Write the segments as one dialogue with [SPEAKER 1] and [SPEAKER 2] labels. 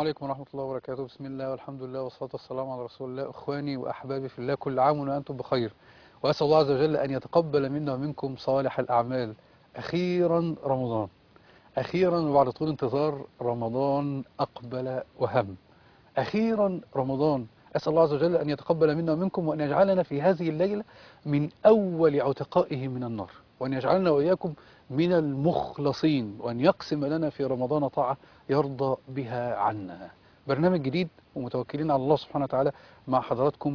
[SPEAKER 1] عليكم ورحمة الله وبركاته بسم الله والحمد لله والصلاة والسلام على رسول الله إخواني وأحبابي في الله كل عام وأنتم بخير وأسأل الله عز وجل أن يتقبل منا ومنكم صالح الأعمال أخيرا رمضان أخيرا وبعد طول انتظار رمضان أقبل وهم أخيرا رمضان أسأل الله عز وجل أن يتقبل منا ومنكم وأن يجعلنا في هذه الليلة من أول عتقائه من النار وأن يجعلنا وإياكم من المخلصين وأن يقسم لنا في رمضان طاعة يرضى بها عنا برنامج جديد ومتوكلين على الله سبحانه وتعالى مع حضراتكم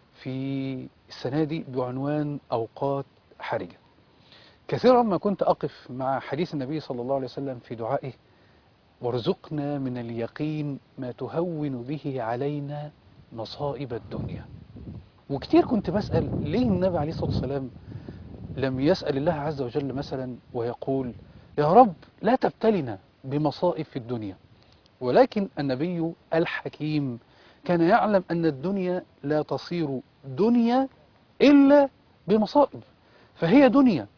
[SPEAKER 1] في السنة دي بعنوان أوقات حرجة كثيرا ما كنت أقف مع حديث النبي صلى الله عليه وسلم في دعائه وارزقنا من اليقين ما تهون به علينا مصائب الدنيا وكتير كنت بسأل ليه النبي عليه الصلاة والسلام لم يسأل الله عز وجل مثلا ويقول يا رب لا تبتلنا بمصائب في الدنيا ولكن النبي الحكيم كان يعلم أن الدنيا لا تصير دنيا إلا بمصائب فهي دنيا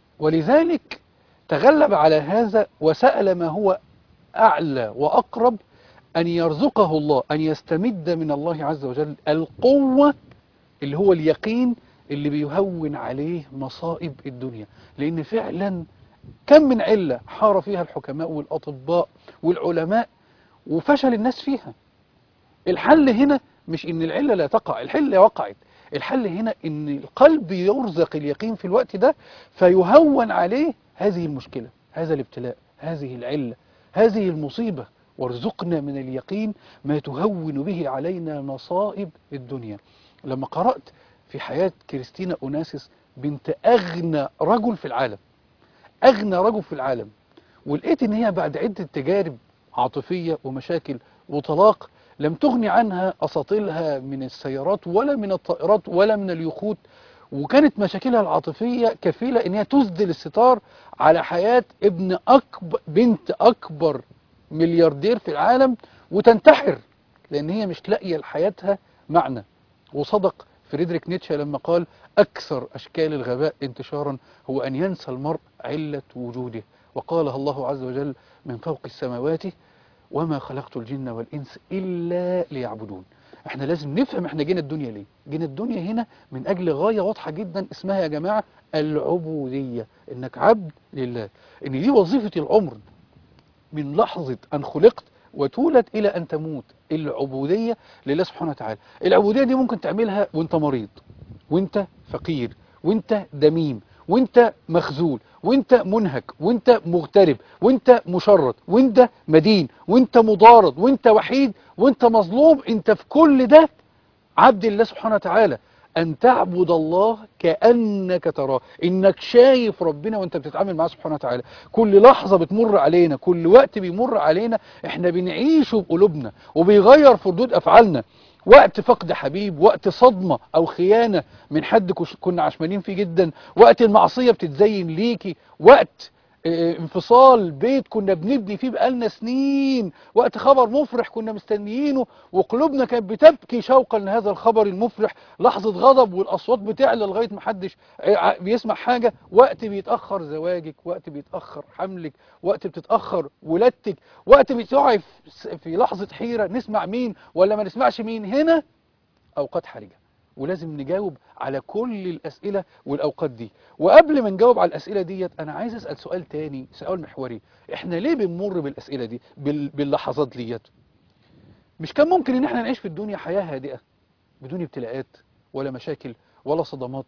[SPEAKER 1] ولذلك تغلب على هذا وسأل ما هو أعلى وأقرب أن يرزقه الله أن يستمد من الله عز وجل القوة اللي هو اليقين اللي بيهون عليه مصائب الدنيا لأن فعلا كم من علة حار فيها الحكماء والأطباء والعلماء وفشل الناس فيها الحل هنا مش ان العلة لا تقع الحل وقعت الحل هنا ان القلب يرزق اليقين في الوقت ده فيهون عليه هذه المشكلة هذا الابتلاء هذه العلة هذه المصيبة وارزقنا من اليقين ما تهون به علينا مصائب الدنيا لما قرأت في حياة كريستينا أوناسيس بنت أغنى رجل في العالم أغنى رجل في العالم ولقيت إن هي بعد عدة تجارب عاطفية ومشاكل وطلاق لم تغني عنها أساطيلها من السيارات ولا من الطائرات ولا من اليخوت وكانت مشاكلها العاطفية كفيلة إن هي تسدل الستار على حياة ابن أكبر بنت أكبر ملياردير في العالم وتنتحر لأن هي مش لاقية لحياتها معنى وصدق فريدريك نيتشه لما قال أكثر أشكال الغباء انتشارا هو أن ينسى المرء علة وجوده وقالها الله عز وجل من فوق السماوات وما خلقت الجن والإنس إلا ليعبدون احنا لازم نفهم احنا جينا الدنيا ليه جينا الدنيا هنا من أجل غاية واضحة جدا اسمها يا جماعة العبودية انك عبد لله ان دي وظيفة العمر من لحظة أن خلقت وتولد إلى أن تموت العبودية لله سبحانه وتعالى العبودية دي ممكن تعملها وانت مريض وانت فقير وانت دميم وانت مخزول وانت منهك وانت مغترب وانت مشرد وانت مدين وانت مضارد وانت وحيد وانت مظلوم انت في كل ده عبد الله سبحانه وتعالى أن تعبد الله كأنك تراه إنك شايف ربنا وانت بتتعامل معاه سبحانه وتعالى كل لحظة بتمر علينا كل وقت بيمر علينا احنا بنعيشه بقلوبنا وبيغير في ردود أفعالنا وقت فقد حبيب وقت صدمة أو خيانة من حد كنا عشمانين فيه جدا وقت المعصية بتتزين ليكي وقت انفصال بيت كنا بنبني فيه بقالنا سنين وقت خبر مفرح كنا مستنيينه وقلوبنا كانت بتبكي شوقا لهذا الخبر المفرح لحظة غضب والأصوات بتعلى لغاية ما حدش بيسمع حاجة وقت بيتأخر زواجك وقت بيتأخر حملك وقت بتتأخر ولادتك وقت بتقعي في لحظة حيرة نسمع مين ولا ما نسمعش مين هنا أوقات حرجة ولازم نجاوب على كل الأسئلة والأوقات دي وقبل ما نجاوب على الأسئلة ديت أنا عايز أسأل سؤال تاني سؤال محوري إحنا ليه بنمر بالأسئلة دي باللحظات ديت مش كان ممكن إن إحنا نعيش في الدنيا حياة هادئة بدون ابتلاءات ولا مشاكل ولا صدمات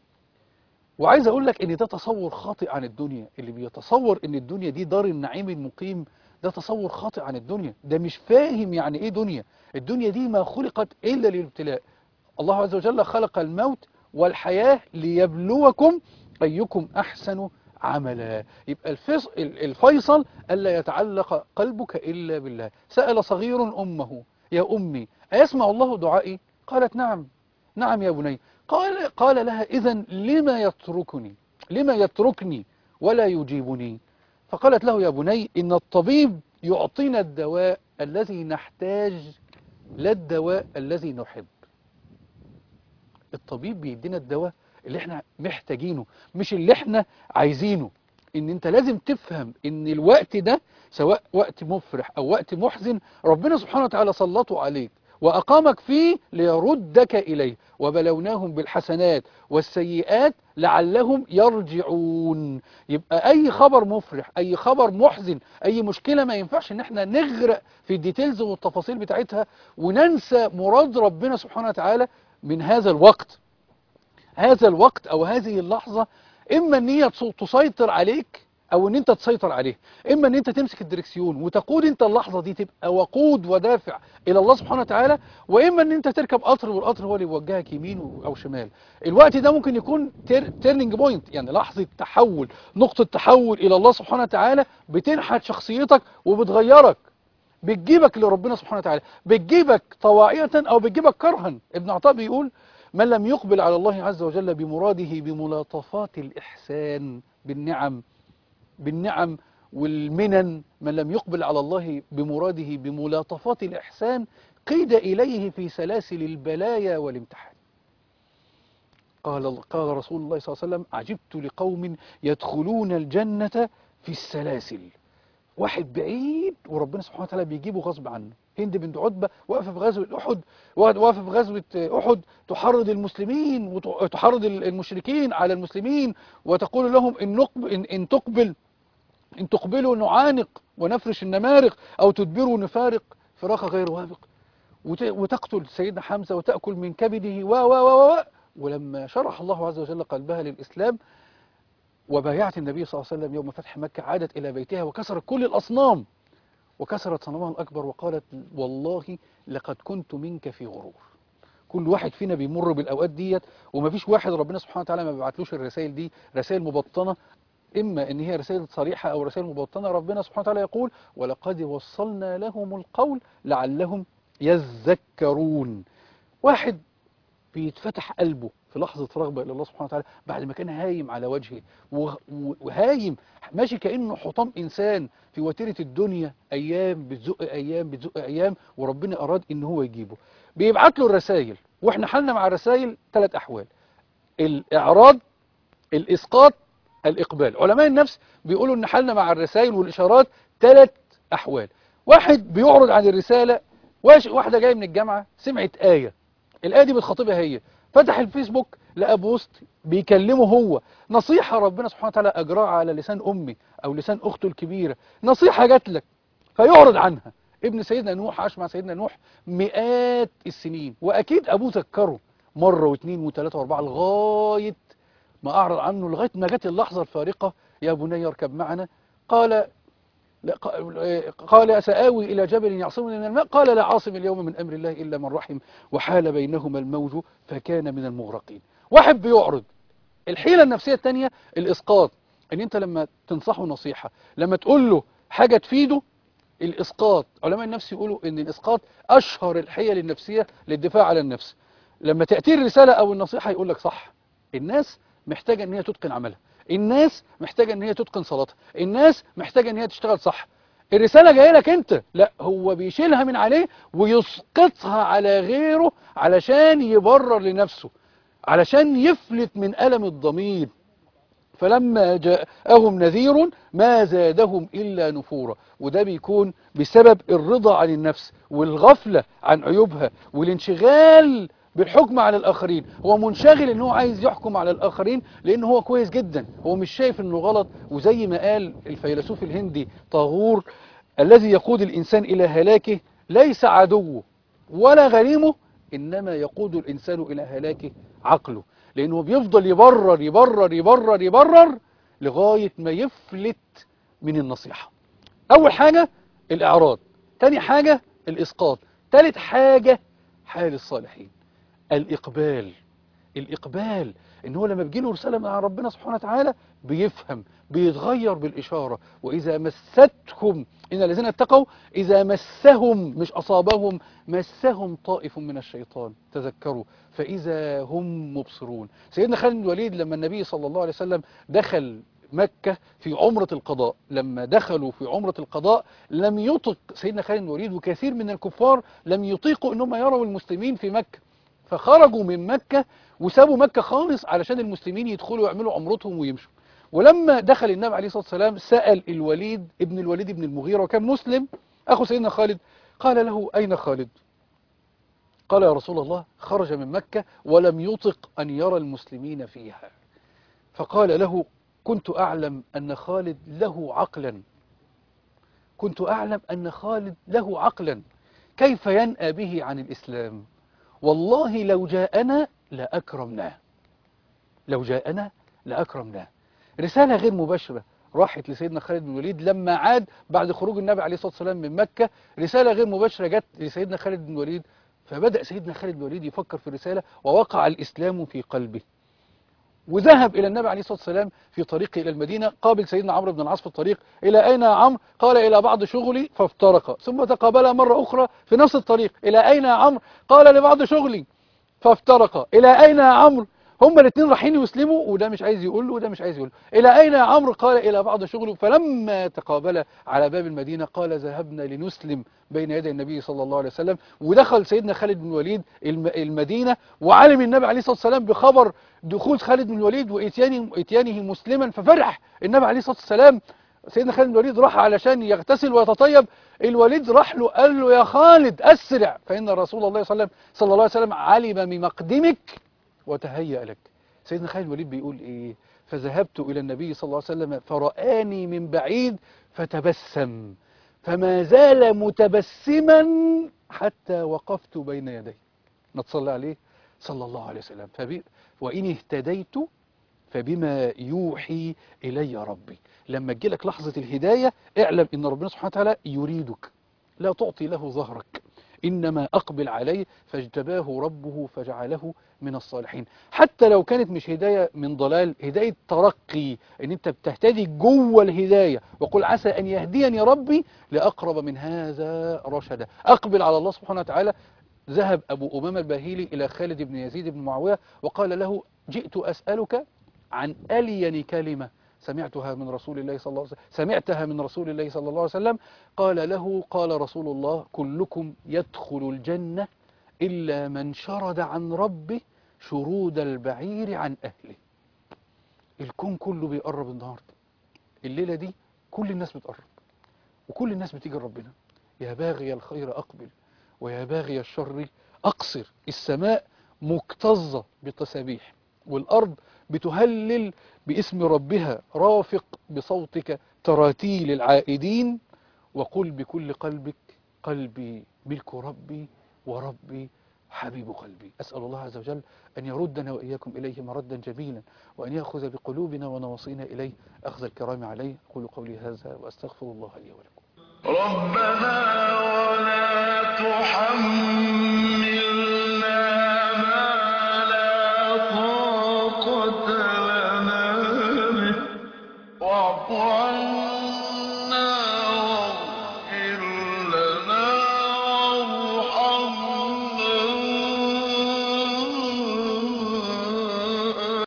[SPEAKER 1] وعايز أقول لك إن ده تصور خاطئ عن الدنيا اللي بيتصور إن الدنيا دي دار النعيم المقيم ده تصور خاطئ عن الدنيا ده مش فاهم يعني إيه دنيا الدنيا دي ما خلقت إلا للابتلاء الله عز وجل خلق الموت والحياة ليبلوكم أيكم أحسن عملا يبقى الفيصل ألا يتعلق قلبك إلا بالله سأل صغير أمه يا أمي أيسمع الله دعائي قالت نعم نعم يا بني قال, قال لها إذا لما يتركني لما يتركني ولا يجيبني فقالت له يا بني إن الطبيب يعطينا الدواء الذي نحتاج لا الدواء الذي نحب الطبيب بيدينا الدواء اللي احنا محتاجينه مش اللي احنا عايزينه ان انت لازم تفهم ان الوقت ده سواء وقت مفرح او وقت محزن ربنا سبحانه وتعالى سلطه عليك وأقامك فيه ليردك إليه وبلوناهم بالحسنات والسيئات لعلهم يرجعون يبقى أي خبر مفرح أي خبر محزن أي مشكلة ما ينفعش إن احنا نغرق في الديتيلز والتفاصيل بتاعتها وننسى مراد ربنا سبحانه وتعالى من هذا الوقت هذا الوقت أو هذه اللحظة إما أن هي تسيطر عليك او ان انت تسيطر عليه اما ان انت تمسك الدركسيون وتقود انت اللحظة دي تبقى وقود ودافع الى الله سبحانه وتعالى واما ان انت تركب قطر والقطر هو اللي يوجهك يمين او شمال الوقت ده ممكن يكون تيرنينج بوينت يعني لحظة تحول نقطة تحول الى الله سبحانه وتعالى بتنحت شخصيتك وبتغيرك بتجيبك لربنا سبحانه وتعالى بتجيبك طواعية او بتجيبك كرها ابن عطاء بيقول من لم يقبل على الله عز وجل بمراده بملاطفات الإحسان بالنعم بالنعم والمنن من لم يقبل على الله بمراده بملاطفات الإحسان قيد إليه في سلاسل البلايا والامتحان قال قال رسول الله صلى الله عليه وسلم عجبت لقوم يدخلون الجنة في السلاسل واحد بعيد وربنا سبحانه وتعالى بيجيبه غصب عنه هند بنت عتبة واقفة في غزوة أحد واقفة في غزوة أحد تحرض المسلمين وتحرض المشركين على المسلمين وتقول لهم إن, نقبل إن, إن تقبل إن تقبلوا نعانق ونفرش النمارق أو تدبروا نفارق فراق غير وابق وتقتل سيدنا حمزة وتأكل من كبده و و و و ولما شرح الله عز وجل قلبها للإسلام وبايعت النبي صلى الله عليه وسلم يوم فتح مكة عادت إلى بيتها وكسرت كل الأصنام وكسرت صنمها الأكبر وقالت والله لقد كنت منك في غرور كل واحد فينا بيمر بالأوقات ديت وما فيش واحد ربنا سبحانه وتعالى ما بيبعتلوش الرسائل دي رسائل مبطنة إما إن هي رسائل صريحة أو رسائل مبطنة ربنا سبحانه وتعالى يقول ولقد وصلنا لهم القول لعلهم يذكرون واحد بيتفتح قلبه في لحظة رغبة إلى الله سبحانه وتعالى بعد ما كان هايم على وجهه وهايم ماشي كأنه حطام إنسان في وتيرة الدنيا أيام بتزق أيام بتزق أيام وربنا أراد إن هو يجيبه بيبعت له الرسائل وإحنا حالنا مع الرسائل ثلاث أحوال الإعراض الإسقاط الإقبال علماء النفس بيقولوا إن حالنا مع الرسائل والإشارات ثلاث أحوال واحد بيعرض عن الرسالة واحدة جاية من الجامعة سمعت آية الآية دي بتخاطبها هي فتح الفيسبوك لقى بوست بيكلمه هو نصيحة ربنا سبحانه وتعالى أجراها على لسان أمي أو لسان أخته الكبيرة نصيحة جات لك فيعرض عنها ابن سيدنا نوح عاش مع سيدنا نوح مئات السنين وأكيد أبوه ذكره مرة واثنين وثلاثة واربعة لغاية ما أعرض عنه لغاية ما جت اللحظة الفارقة يا بني اركب معنا قال قال سآوي إلى جبل يعصمني من الماء قال لا عاصم اليوم من أمر الله إلا من رحم وحال بينهما الموج فكان من المغرقين واحد بيعرض الحيلة النفسية الثانية الإسقاط أن أنت لما تنصحه نصيحة لما تقول له حاجة تفيده الإسقاط علماء النفس يقولوا أن الإسقاط أشهر الحيل النفسية للدفاع على النفس لما تأتي الرسالة أو النصيحة يقول لك صح الناس محتاجة أن هي تتقن عملها الناس محتاجة ان هي تتقن صلاتها الناس محتاجة ان هي تشتغل صح الرسالة جاية لك انت لا هو بيشيلها من عليه ويسقطها على غيره علشان يبرر لنفسه علشان يفلت من ألم الضمير فلما جاءهم نذير ما زادهم إلا نفورا وده بيكون بسبب الرضا عن النفس والغفلة عن عيوبها والانشغال بالحكم على الآخرين هو منشغل ان هو عايز يحكم على الآخرين لأنه هو كويس جدا هو مش شايف انه غلط وزي ما قال الفيلسوف الهندي طاغور الذي يقود الإنسان إلى هلاكه ليس عدوه ولا غريمه إنما يقود الإنسان إلى هلاكه عقله لأنه بيفضل يبرر يبرر يبرر يبرر لغاية ما يفلت من النصيحة أول حاجة الإعراض تاني حاجة الإسقاط تالت حاجة حال الصالحين الإقبال الإقبال إن هو لما بيجيله رسالة من ربنا سبحانه وتعالى بيفهم بيتغير بالإشارة وإذا مستهم إن الذين اتقوا إذا مسهم مش أصابهم مسهم طائف من الشيطان تذكروا فإذا هم مبصرون سيدنا خالد بن الوليد لما النبي صلى الله عليه وسلم دخل مكة في عمرة القضاء لما دخلوا في عمرة القضاء لم يطق سيدنا خالد بن الوليد وكثير من الكفار لم يطيقوا أنهم يروا المسلمين في مكة فخرجوا من مكة وسابوا مكة خالص علشان المسلمين يدخلوا يعملوا عمرتهم ويمشوا ولما دخل النبي عليه الصلاة والسلام سأل الوليد ابن الوليد ابن المغيرة وكان مسلم أخو سيدنا خالد قال له أين خالد قال يا رسول الله خرج من مكة ولم يطق أن يرى المسلمين فيها فقال له كنت أعلم أن خالد له عقلا كنت أعلم أن خالد له عقلا كيف ينأى به عن الإسلام والله لو جاءنا لأكرمناه لو جاءنا لأكرمناه رسالة غير مباشرة راحت لسيدنا خالد بن الوليد لما عاد بعد خروج النبي عليه الصلاة والسلام من مكة رسالة غير مباشرة جت لسيدنا خالد بن الوليد فبدأ سيدنا خالد بن الوليد يفكر في الرسالة ووقع الإسلام في قلبه وذهب إلى النبي عليه الصلاة والسلام في طريقه إلى المدينة قابل سيدنا عمرو بن العاص في الطريق إلى أين يا عمرو قال إلى بعض شغلي فافترق ثم تقابلا مرة أخرى في نفس الطريق إلى أين يا عمرو قال لبعض شغلي فافترق إلى أين يا عمرو هما الاثنين رايحين يسلموا وده مش عايز يقول له وده مش عايز يقول له إلى أين يا عمرو قال إلى بعض شغله فلما تقابلا على باب المدينة قال ذهبنا لنسلم بين يدي النبي صلى الله عليه وسلم ودخل سيدنا خالد بن الوليد الم- المدينة وعلم النبي عليه الصلاة والسلام بخبر دخول خالد بن الوليد وإتيانه, إتيانه مسلما ففرح النبي عليه الصلاة والسلام سيدنا خالد بن الوليد راح علشان يغتسل ويتطيب الوليد راح له قال له يا خالد أسرع فإن رسول الله صلى الله عليه وسلم, صلى الله عليه وسلم علم بمقدمك وتهيأ لك سيدنا خالد الوليد بيقول ايه فذهبت الى النبي صلى الله عليه وسلم فرآني من بعيد فتبسم فما زال متبسما حتى وقفت بين يديه نتصلى عليه صلى الله عليه وسلم فبي وإن اهتديت فبما يوحي إلي ربي لما تجيلك لحظة الهداية اعلم إن ربنا سبحانه وتعالى يريدك لا تعطي له ظهرك إنما أقبل عليه فاجتباه ربه فجعله من الصالحين حتى لو كانت مش هداية من ضلال هداية ترقي ان انت بتهتدي جوه الهداية وقل عسى ان يهديني ربي لأقرب من هذا رشدا أقبل على الله سبحانه وتعالى ذهب أبو أمام الباهيلي إلى خالد بن يزيد بن معاوية وقال له جئت أسألك عن ألين كلمة سمعتها من رسول الله صلى الله عليه وسلم سمعتها من رسول الله صلى الله عليه وسلم قال له قال رسول الله كلكم يدخل الجنة إلا من شرد عن ربه شرود البعير عن أهله الكون كله بيقرب النهاردة الليلة دي كل الناس بتقرب وكل الناس بتيجي لربنا يا باغي الخير أقبل ويا باغي الشر أقصر السماء مكتظة بالتسابيح والأرض بتهلل باسم ربها رافق بصوتك تراتيل العائدين وقل بكل قلبك قلبي ملك ربي وربي حبيب قلبي أسأل الله عز وجل أن يردنا وإياكم إليه مردا جميلا وأن يأخذ بقلوبنا ونواصينا إليه أخذ الكرام عليه أقول قولي هذا وأستغفر الله لي ولكم
[SPEAKER 2] ربنا ولا تحملنا